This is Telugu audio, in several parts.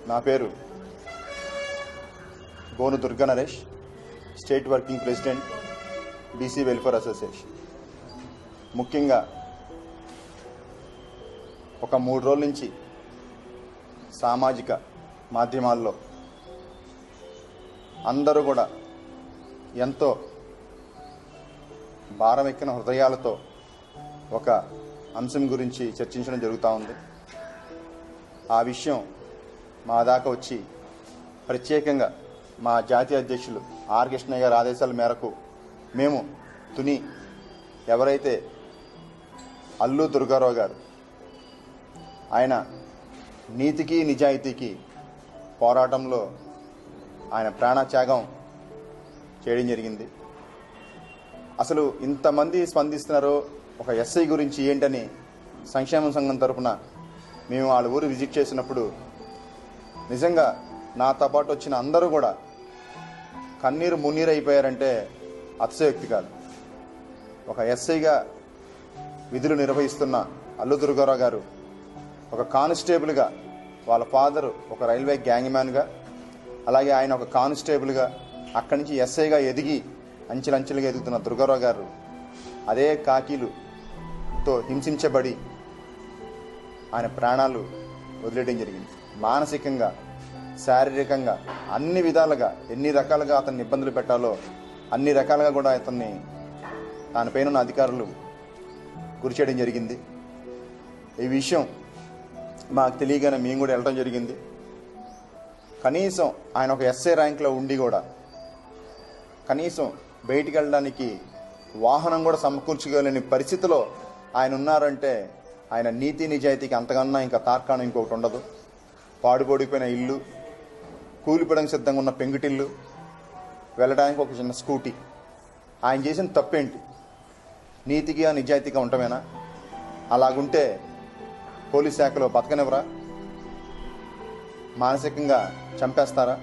నా పేరు Gonu Durga Naresh state working president BC welfare association ముఖ్యంగా ఒక మూడు రోజుల నుంచి సామాజిక మాధ్యమాల్లో అందరూ కూడా ఎంతో భారం ఎక్కిన హృదయాలతో ఒక అంశం గురించి చర్చించడం జరుగుతూ ఉంది ఆ విషయం మా దాకా వచ్చి ప్రత్యేకంగా మా జాతీయ అధ్యక్షులు ఆర్ కృష్ణయ్య గారి ఆదేశాల మేరకు మేము తుని ఎవరైతే అల్లు దుర్గారావు గారు ఆయన నీతికి నిజాయితీకి పోరాటంలో ఆయన ప్రాణత్యాగం చేయడం జరిగింది అసలు ఇంతమంది స్పందిస్తున్నారో ఒక ఎస్ఐ గురించి ఏంటని సంక్షేమ సంఘం తరపున మేము వాళ్ళ ఊరు విజిట్ చేసినప్పుడు నిజంగా నాతో పాటు వచ్చిన అందరూ కూడా కన్నీరు మున్నీరు అయిపోయారంటే అతిశయోక్తి కాదు ఒక ఎస్ఐగా విధులు నిర్వహిస్తున్న అల్లు దుర్గారావు గారు ఒక కానిస్టేబుల్గా వాళ్ళ ఫాదరు ఒక రైల్వే గ్యాంగ్ మ్యాన్గా అలాగే ఆయన ఒక కానిస్టేబుల్గా అక్కడి నుంచి ఎస్ఐగా ఎదిగి అంచెలంచెలుగా ఎదుగుతున్న దుర్గారావు గారు అదే కాకీలుతో హింసించబడి ఆయన ప్రాణాలు వదిలేయడం జరిగింది మానసికంగా శారీరకంగా అన్ని విధాలుగా ఎన్ని రకాలుగా అతన్ని ఇబ్బందులు పెట్టాలో అన్ని రకాలుగా కూడా అతన్ని దానిపైన ఉన్న అధికారులు గురి చేయడం జరిగింది ఈ విషయం మాకు తెలియగానే మేము కూడా వెళ్ళడం జరిగింది కనీసం ఆయన ఒక ఎస్ఏ ర్యాంక్లో ఉండి కూడా కనీసం బయటికి వెళ్ళడానికి వాహనం కూడా సమకూర్చుకోలేని పరిస్థితిలో ఆయన ఉన్నారంటే ఆయన నీతి నిజాయితీకి అంతకన్నా ఇంకా తార్కాణం ఇంకొకటి ఉండదు పాడుబడిపోయిన ఇల్లు కూలిపోవడానికి సిద్ధంగా ఉన్న పెంకుటిల్లు వెళ్ళడానికి ఒక చిన్న స్కూటీ ఆయన చేసిన తప్పేంటి నీతిగా నిజాయితీగా ఉండమేనా అలాగుంటే పోలీస్ శాఖలో బతకనివ్వరా మానసికంగా చంపేస్తారా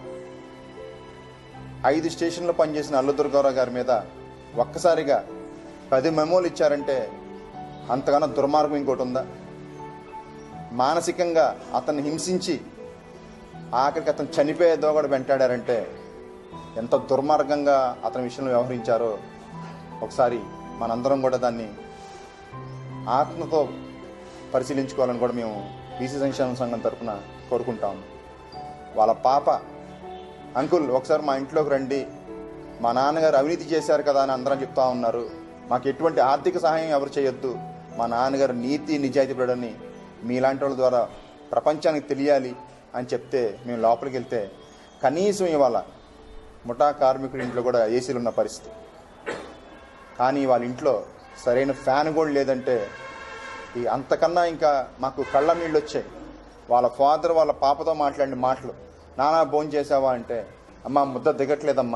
ఐదు స్టేషన్లో పనిచేసిన అల్లు దుర్గారావు గారి మీద ఒక్కసారిగా పది మెమోలు ఇచ్చారంటే అంతకన్నా దుర్మార్గం ఇంకోటి ఉందా మానసికంగా అతన్ని హింసించి ఆఖరికి అతను చనిపోయేదో కూడా వెంటాడారంటే ఎంత దుర్మార్గంగా అతని విషయంలో వ్యవహరించారో ఒకసారి మనందరం కూడా దాన్ని ఆత్మతో పరిశీలించుకోవాలని కూడా మేము బీసీ సంక్షేమ సంఘం తరఫున కోరుకుంటాము వాళ్ళ పాప అంకుల్ ఒకసారి మా ఇంట్లోకి రండి మా నాన్నగారు అవినీతి చేశారు కదా అని అందరం చెప్తా ఉన్నారు మాకు ఎటువంటి ఆర్థిక సహాయం ఎవరు చేయొద్దు మా నాన్నగారు నీతి నిజాయితీ పడని మీలాంటి వాళ్ళ ద్వారా ప్రపంచానికి తెలియాలి అని చెప్తే మేము లోపలికి వెళ్తే కనీసం ఇవాళ ముఠా కార్మికుడి ఇంట్లో కూడా ఏసీలు ఉన్న పరిస్థితి కానీ వాళ్ళ ఇంట్లో సరైన ఫ్యాన్ కూడా లేదంటే ఈ అంతకన్నా ఇంకా మాకు కళ్ళ నీళ్ళు వచ్చాయి వాళ్ళ ఫాదర్ వాళ్ళ పాపతో మాట్లాడిన మాటలు నానా భోజనం చేసావా అంటే అమ్మా ముద్ద దిగట్లేదమ్మా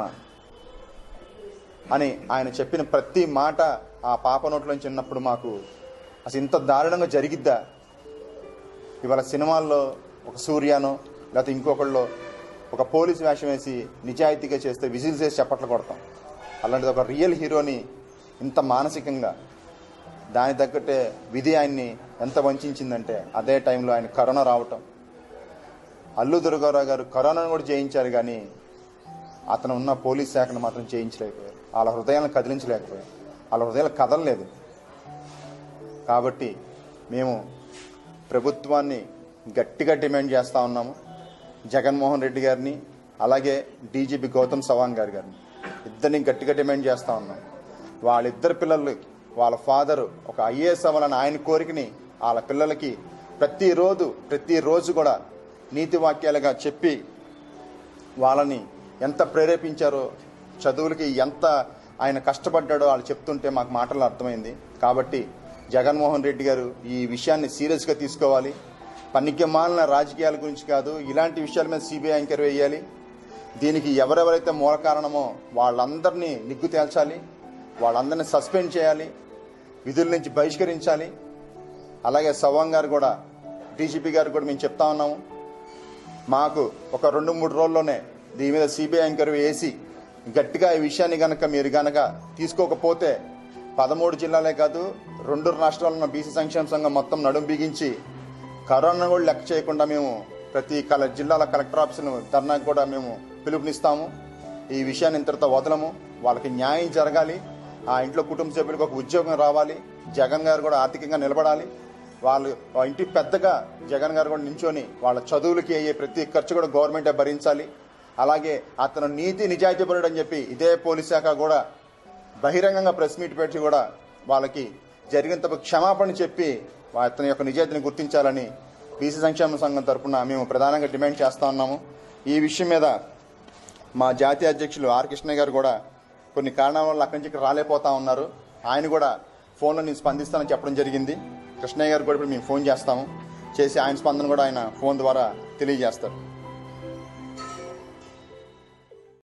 అని ఆయన చెప్పిన ప్రతి మాట ఆ పాప నోట్లోంచి విన్నప్పుడు మాకు అసలు ఇంత దారుణంగా జరిగిద్దా ఇవాళ సినిమాల్లో ఒక సూర్యానో లేకపోతే ఇంకొకళ్ళు ఒక పోలీస్ వేషం వేసి నిజాయితీగా చేస్తే విజిల్స్ వేసి చప్పట్లు కొడతాం అలాంటిది ఒక రియల్ హీరోని ఇంత మానసికంగా దాని తగ్గట్టే విధి ఆయన్ని ఎంత వంచిందంటే అదే టైంలో ఆయన కరోనా రావటం అల్లు దుర్గారావు గారు కరోనాను కూడా జయించారు కానీ అతను ఉన్న పోలీస్ శాఖను మాత్రం చేయించలేకపోయారు వాళ్ళ హృదయాలను కదిలించలేకపోయారు వాళ్ళ హృదయాలు కదలలేదు కాబట్టి మేము ప్రభుత్వాన్ని గట్టిగా డిమాండ్ చేస్తూ ఉన్నాము జగన్మోహన్ రెడ్డి గారిని అలాగే డీజీపీ గౌతమ్ సవాంగ్ గారి గారిని ఇద్దరిని గట్టిగా డిమాండ్ చేస్తూ ఉన్నాం వాళ్ళిద్దరు పిల్లలు వాళ్ళ ఫాదరు ఒక ఐఏఎస్ అవ్వాలని ఆయన కోరికని వాళ్ళ పిల్లలకి ప్రతిరోజు ప్రతిరోజు కూడా నీతి వాక్యాలుగా చెప్పి వాళ్ళని ఎంత ప్రేరేపించారో చదువులకి ఎంత ఆయన కష్టపడ్డాడో వాళ్ళు చెప్తుంటే మాకు మాటలు అర్థమైంది కాబట్టి జగన్మోహన్ రెడ్డి గారు ఈ విషయాన్ని సీరియస్గా తీసుకోవాలి పనికిమాలిన రాజకీయాల గురించి కాదు ఇలాంటి విషయాల మీద సిబిఐ ఎంక్వైరీ వేయాలి దీనికి ఎవరెవరైతే మూల కారణమో వాళ్ళందరినీ నిగ్గు తేల్చాలి వాళ్ళందరినీ సస్పెండ్ చేయాలి విధుల నుంచి బహిష్కరించాలి అలాగే సవాంగ్ గారు కూడా డీజీపీ గారు కూడా మేము చెప్తా ఉన్నాము మాకు ఒక రెండు మూడు రోజుల్లోనే దీని మీద సిబిఐ ఎంక్వైరీ వేసి గట్టిగా ఈ విషయాన్ని గనక మీరు గనక తీసుకోకపోతే పదమూడు జిల్లాలే కాదు రెండు రాష్ట్రాల్లో ఉన్న బీసీ సంక్షేమ సంఘం మొత్తం నడుం బిగించి కరోనా కూడా లెక్క చేయకుండా మేము ప్రతి కల జిల్లాల కలెక్టర్ ఆఫీసును ధర్నాకు కూడా మేము పిలుపునిస్తాము ఈ విషయాన్ని ఇంతటితో వదలము వాళ్ళకి న్యాయం జరగాలి ఆ ఇంట్లో కుటుంబ సభ్యులకు ఒక ఉద్యోగం రావాలి జగన్ గారు కూడా ఆర్థికంగా నిలబడాలి వాళ్ళు ఆ ఇంటి పెద్దగా జగన్ గారు కూడా నించొని వాళ్ళ చదువులకి అయ్యే ప్రతి ఖర్చు కూడా గవర్నమెంటే భరించాలి అలాగే అతను నీతి నిజాయితీ పరుడు అని చెప్పి ఇదే పోలీస్ శాఖ కూడా బహిరంగంగా ప్రెస్ మీట్ పెట్టి కూడా వాళ్ళకి జరిగిన తప్పు క్షమాపణ చెప్పి అతని యొక్క నిజాయితీని గుర్తించాలని బీసీ సంక్షేమ సంఘం తరపున మేము ప్రధానంగా డిమాండ్ చేస్తా ఉన్నాము ఈ విషయం మీద మా జాతీయ అధ్యక్షులు ఆర్ కృష్ణయ్య గారు కూడా కొన్ని కారణాల వల్ల అక్కడి నుంచి ఇక్కడ రాలేపోతా ఉన్నారు ఆయన కూడా ఫోన్లో నేను స్పందిస్తానని చెప్పడం జరిగింది కృష్ణయ్య గారు కూడా ఇప్పుడు మేము ఫోన్ చేస్తాము చేసి ఆయన స్పందన కూడా ఆయన ఫోన్ ద్వారా తెలియజేస్తారు